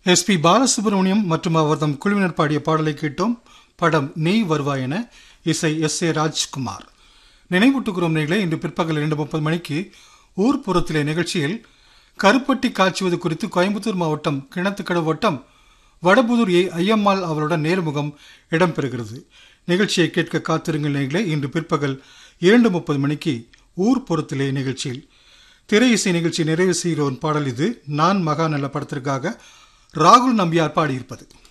S B Balasubramaniam மற்றும் அவர்தம் குழுவினர் பாடிய பாடலை கேட்டோம் படம் நெய் வருவாய் என இசை எஸ் ஏ ராஜ்குமார் நினைவூட்டுகிறோம் நேர்களே இன்று பிற்பகல் இரண்டு முப்பது மணிக்கு ஊர்ப்புறத்திலே நிகழ்ச்சியில் கருப்பட்டி காய்ச்சுவது குறித்து கோயம்புத்தூர் மாவட்டம் கிணத்துக்கடவு வட்டம் வடபுதூர் ஏ ஐயம்மாள் அவருடன் நேர்முகம் இடம்பெறுகிறது நிகழ்ச்சியை கேட்க காத்திருங்கள் நேர்களே இன்று பிற்பகல் இரண்டு முப்பது மணிக்கு ஊர்ப்புறத்திலே நிகழ்ச்சியில் திரை இசை நிகழ்ச்சி நிறைவு செய்கிற ஒரு பாடல் இது நான் மகாநல்ல படத்திற்காக ராகுல் நம்பியார் பாடியிருப்பது